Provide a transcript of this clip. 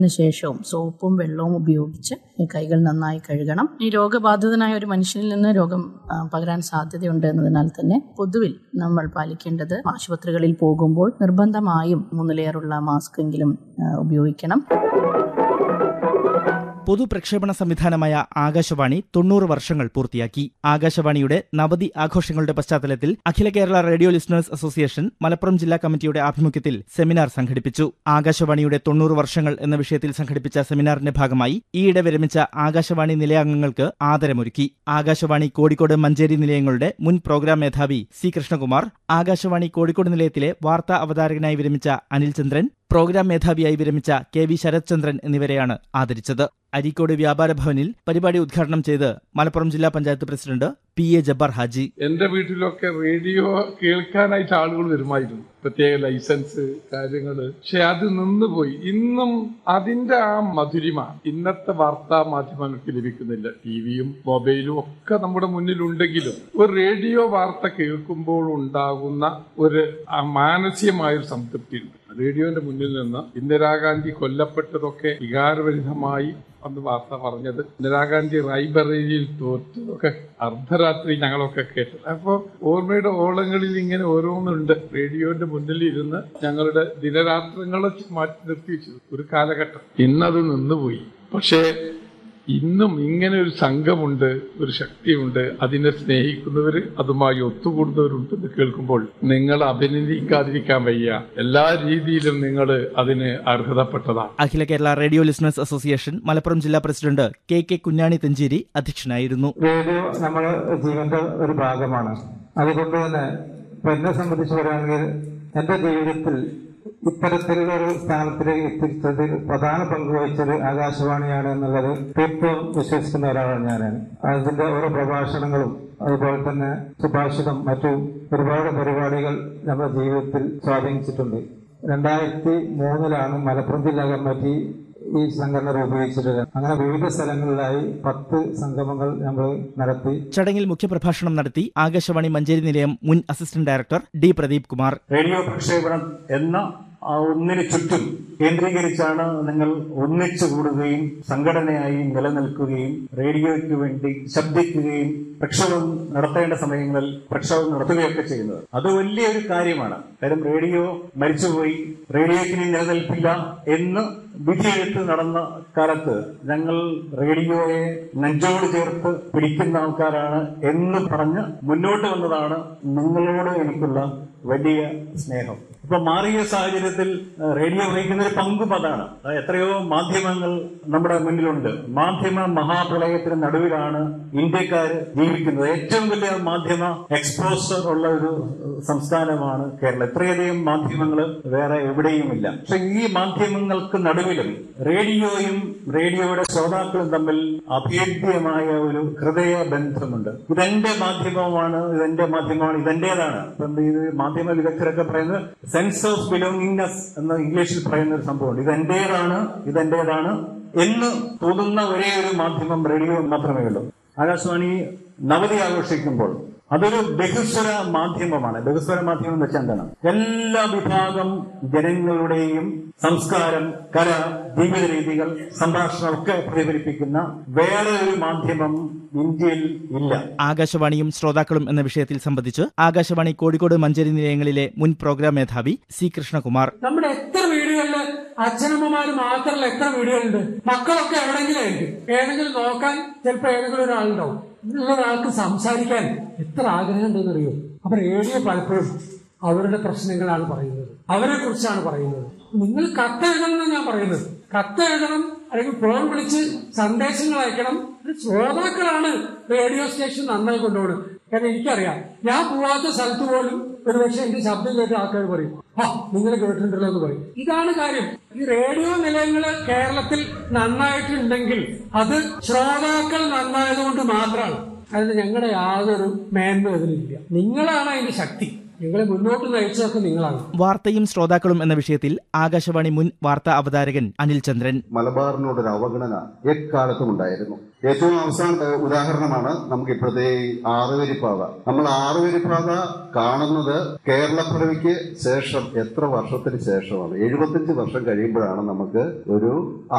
ശേഷവും സോപ്പും വെള്ളവും ഉപയോഗിച്ച് ഈ കൈകൾ നന്നായി കഴുകണം ഈ രോഗബാധിതനായ ഒരു മനുഷ്യനിൽ നിന്ന് രോഗം ആ, പകരാൻ സാധ്യതയുണ്ട് എന്നതിനാൽ തന്നെ പൊതുവിൽ നമ്മൾ പാലിക്കേണ്ടത് ആശുപത്രികളിൽ പോകുമ്പോൾ നിർബന്ധമായും മൂന്ന് ലെയറുള്ള മാസ്ക് എങ്കിലും ആ, ഉപയോഗിക്കണം പൊതുപ്രക്ഷേപണ സംവിധാനമായ ആകാശവാണി തൊണ്ണൂറ് വർഷങ്ങൾ പൂർത്തിയാക്കി ആകാശവാണിയുടെ നവതി ആഘോഷങ്ങളുടെ പശ്ചാത്തലത്തിൽ അഖില Kerala radio listeners association Malappuram ജില്ലാ കമ്മിറ്റിയുടെ ആഭിമുഖ്യത്തിൽ സെമിനാർ സംഘടിപ്പിച്ചു ആകാശവാണിയുടെ തൊണ്ണൂറ് വർഷങ്ങൾ എന്ന വിഷയത്തിൽ സംഘടിപ്പിച്ച സെമിനാറിന്റെ ഭാഗമായി ഈയിടെ വിരമിച്ച ആകാശവാണി നിലയാംഗങ്ങൾക്ക് ആദരമൊരുക്കി ആകാശവാണി കോഴിക്കോട് മഞ്ചേരി നിലയങ്ങളുടെ മുൻ പ്രോഗ്രാം മേധാവി സി കൃഷ്ണകുമാർ ആകാശവാണി കോഴിക്കോട് നിലയത്തിലെ വാർത്താ അവതാരകനായി വിരമിച്ച അനിൽ ചന്ദ്രൻ പ്രോഗ്രാം മേധാവിയായി വിരമിച്ച കെ വി ശരത്ചന്ദ്രൻ എന്നിവരെയാണ് ആദരിച്ചത് അരീക്കോട് വ്യാപാര ഭവനിൽ പരിപാടി ഉദ്ഘാടനം ചെയ്ത് മലപ്പുറം ജില്ലാ panchayat president P A Jabbar Haji എന്റെ വീട്ടിലൊക്കെ റേഡിയോ കേൾക്കാനായിട്ട് ആളുകൾ വരുമായിരുന്നു പ്രത്യേക ലൈസൻസ് കാര്യങ്ങള് പക്ഷെ അത് നിന്നുപോയി ഇന്നും അതിന്റെ ആ മധുരിമ ഇന്നത്തെ വാർത്താ മാധ്യമങ്ങൾക്ക് ലഭിക്കുന്നില്ല ടിവിയും മൊബൈലും ഒക്കെ നമ്മുടെ മുന്നിലുണ്ടെങ്കിലും ഒരു റേഡിയോ വാർത്ത കേൾക്കുമ്പോൾ ഉണ്ടാകുന്ന ഒരു ആ മാനസികമായ ഒരു സംതൃപ്തി ഉണ്ട് റേഡിയോന്റെ മുന്നിൽ നിന്ന് ഇന്ദിരാഗാന്ധി കൊല്ലപ്പെട്ടതൊക്കെ വികാരഭരിതമായി അന്ന് വാർത്ത പറഞ്ഞത് ഇന്ദിരാഗാന്ധി റൈബറേരിയിൽ തോറ്റതൊക്കെ അർദ്ധരാത്രി ഞങ്ങളൊക്കെ കേട്ടത് അപ്പോ ഓർമ്മയുടെ ഓളങ്ങളിൽ ഇങ്ങനെ ഓരോന്നുണ്ട് റേഡിയോന്റെ മുന്നിൽ ഇരുന്ന് ഞങ്ങളുടെ ദിനരാത്രങ്ങളെ മാറ്റി നിർത്തി വെച്ചത് ഒരു കാലഘട്ടം ഇന്നത് നിന്നുപോയി പക്ഷേ ഇന്നും ഇങ്ങനെ ഒരു സംഘമുണ്ട് ഒരു ശക്തിയുണ്ട് അതിനെ സ്നേഹിക്കുന്നവര് അതുമായി ഒത്തുകൂടുന്നവരുണ്ടെന്ന് കേൾക്കുമ്പോൾ നിങ്ങൾ അഭിനന്ദിക്കാതിരിക്കാൻ വയ്യ എല്ലാ രീതിയിലും നിങ്ങൾ അതിന് അർഹതപ്പെട്ടതാണ് അഖില Kerala radio listeners association Malappuram ജില്ലാ president K K Kunjani Thencheri അധ്യക്ഷനായിരുന്നു റേഡിയോ നമ്മുടെ ജീവന്റെ ഒരു ഭാഗമാണ് അതുകൊണ്ട് തന്നെ ഇപ്പൊ എന്നെ സംബന്ധിച്ച് പറയുകയാണെങ്കിൽ എന്റെ ജീവിതത്തിൽ ഇത്തരത്തിലുള്ള ഒരു സ്ഥാനത്തിലേക്ക് എത്തിച്ചതിൽ പ്രധാന പങ്ക് വഹിച്ചത് ആകാശവാണിയാണ് എന്നുള്ളത് തീർത്തും വിശ്വസിക്കുന്ന ഒരാളാണ് ഞാൻ അതിന്റെ ഓരോ പ്രഭാഷണങ്ങളും അതുപോലെ തന്നെ സുഭാഷിതം മറ്റു ഒരുപാട് പരിപാടികൾ നമ്മുടെ ജീവിതത്തിൽ സ്വാധീനിച്ചിട്ടുണ്ട് രണ്ടായിരത്തി മൂന്നിലാണ് മലപ്പുറം ജില്ലാ കമ്മിറ്റി ഈ സംഘടന രൂപീകരിച്ചിട്ടുള്ളത് അങ്ങനെ വിവിധ സ്ഥലങ്ങളിലായി പത്ത് സംഗമങ്ങൾ നമ്മൾ നടത്തി ചടങ്ങിൽ മുഖ്യപ്രഭാഷണം നടത്തി ആകാശവാണി മഞ്ചേരി നിലയം മുൻ assistant director D Pradeep Kumar radio പ്രക്ഷേപണം എന്ന ആ ഒന്നിന് ചുറ്റും കേന്ദ്രീകരിച്ചാണ് നിങ്ങൾ ഒന്നിച്ചു കൂടുകയും സംഘടനയായി നിലനിൽക്കുകയും റേഡിയോയ്ക്ക് വേണ്ടി ശബ്ദിക്കുകയും പ്രക്ഷോഭം നടത്തേണ്ട സമയങ്ങളിൽ പ്രക്ഷോഭം നടത്തുകയൊക്കെ ചെയ്യുന്നത് അത് വലിയൊരു കാര്യമാണ് കാര്യം റേഡിയോ മരിച്ചുപോയി റേഡിയോയ്ക്ക് ഇനി നിലനിൽപ്പില്ല എന്ന് വിധിയെഴുത്ത് നടന്ന കാലത്ത് ഞങ്ങൾ റേഡിയോയെ നെഞ്ചോട് ചേർത്ത് പിടിക്കുന്ന ആൾക്കാരാണ് എന്ന് പറഞ്ഞ് മുന്നോട്ട് വന്നതാണ് നിങ്ങളോട് എനിക്കുള്ള വലിയ സ്നേഹം ഇപ്പൊ മാറിയ സാഹചര്യത്തിൽ ഏഹ്, റേഡിയോ വഹിക്കുന്ന ഒരു പങ്കും അതാണ് അതായത് എത്രയോ മാധ്യമങ്ങൾ നമ്മുടെ മുന്നിലുണ്ട് മാധ്യമ മഹാപ്രളയത്തിന് നടുവിലാണ് ഇന്ത്യക്കാർ ജീവിക്കുന്നത് ഏറ്റവും വലിയ മാധ്യമ എക്സ്പോസർ ഉള്ള ഒരു ഏഹ്, സംസ്ഥാനമാണ് കേരളം ഇത്രയധികം മാധ്യമങ്ങൾ വേറെ എവിടെയുമില്ല പക്ഷെ ഈ മാധ്യമങ്ങൾക്ക് നടുവിലും റേഡിയോയും റേഡിയോയുടെ ശ്രോതാക്കളും തമ്മിൽ അഭേദ്യമായ ഒരു ഹൃദയ ബന്ധമുണ്ട് ഇതെന്റെ മാധ്യമമാണ് ഇതെന്റെ മാധ്യമമാണ് ഇതെന്റേതാണ് ഇപ്പം ഇത് മാധ്യമ വിദഗ്ധരൊക്കെ പറയുന്നത് സെൻസ് ഓഫ് ബിലോങ്ങിങ്നെസ് എന്ന് ഇംഗ്ലീഷിൽ പറയുന്ന ഒരു സംഭവമുണ്ട് ഇതെന്റേതാണ് ഇതെന്റേതാണ് എന്ന് തോന്നുന്ന ഒരേ ഒരു മാധ്യമം റേഡിയോ മാത്രമേ ഉള്ളൂ ആകാശവാണി നവതി ആഘോഷിക്കുമ്പോൾ അതൊരു ബഹുസ്വര മാധ്യമമാണ് ബഹുസ്വര മാധ്യമം എന്ന് വെച്ചാൽ എന്താണ് എല്ലാ വിഭാഗം ജനങ്ങളുടെയും സംസ്കാരം കല ജീവിത രീതികൾ സംഭാഷണം ഒക്കെ പ്രതിഫലിപ്പിക്കുന്ന വേറെ ഒരു മാധ്യമം ഇന്ത്യയിൽ ഇല്ല ആകാശവാണിയും ശ്രോതാക്കളും എന്ന വിഷയത്തിൽ സംബന്ധിച്ച് ആകാശവാണി കോഴിക്കോട് മഞ്ചേരി നിലയങ്ങളിലെ മുൻ പ്രോഗ്രാം മേധാവി സി കൃഷ്ണകുമാർ നമ്മുടെ എത്ര വീടുകളില് അച്ഛനമ്മമാര് മാത്രമല്ല എത്ര വീടുകളുണ്ട് മക്കളൊക്കെ എവിടെങ്കിലും ആയിരിക്കും ഏതെങ്കിലും നോക്കാൻ ചിലപ്പോ ഏതെങ്കിലും ഒരാളുണ്ടാവും ഉള്ള ഒരാൾക്ക് സംസാരിക്കാൻ എത്ര ആഗ്രഹം ഉണ്ടെന്ന് അറിയോ അപ്പൊ റേഡിയോ പലപ്പോഴും അവരുടെ പ്രശ്നങ്ങളാണ് പറയുന്നത് അവരെ കുറിച്ചാണ് പറയുന്നത് നിങ്ങൾ കത്തെഴുതണം എന്ന് ഞാൻ പറയുന്നത് കത്തെഴുതണം അല്ലെങ്കിൽ ഫോൺ വിളിച്ച് സന്ദേശങ്ങൾ അയക്കണം ഇത് ശ്രോതാക്കളാണ് റേഡിയോ സ്റ്റേഷൻ നന്നായി കൊണ്ടുപോകുന്നത് കാരണം എനിക്കറിയാം ഞാൻ പോവാത്ത സ്ഥലത്ത് പോലും ഒരുപക്ഷെ എന്റെ ശബ്ദം കേട്ട ആൾക്കാർ പറയും ആ നിങ്ങൾ കേട്ടിട്ടുണ്ടല്ലോ എന്ന് പറയും ഇതാണ് കാര്യം ഈ റേഡിയോ നിലയങ്ങള് കേരളത്തിൽ നന്നായിട്ടുണ്ടെങ്കിൽ അത് ശ്രോതാക്കൾ നന്നായതുകൊണ്ട് മാത്രമാണ് അതിന് ഞങ്ങളുടെ യാതൊരു മേന്മ അതിലില്ല നിങ്ങളാണ് അതിന്റെ ശക്തി നിങ്ങളെ മുന്നോട്ട് നയിച്ചതൊക്കെ നിങ്ങളാണ് വാർത്തയും ശ്രോതാക്കളും എന്ന വിഷയത്തിൽ ആകാശവാണി മുൻ വാർത്താ അവതാരകൻ അനിൽ ചന്ദ്രൻ മലബാറിനോടൊരു അവഗണന എക്കാലത്തും ഉണ്ടായിരുന്നു ഏറ്റവും അവസാനത്തെ ഉദാഹരണമാണ് നമുക്ക് ഇപ്പോഴത്തെ ഈ ആറുവരിപ്പാത നമ്മൾ ആറുവരിപ്പാത കാണുന്നത് കേരളപ്പിറവിക്ക് ശേഷം എത്ര വർഷത്തിന് ശേഷമാണ് എഴുപത്തിയഞ്ച് വർഷം കഴിയുമ്പോഴാണ് നമുക്ക് ഒരു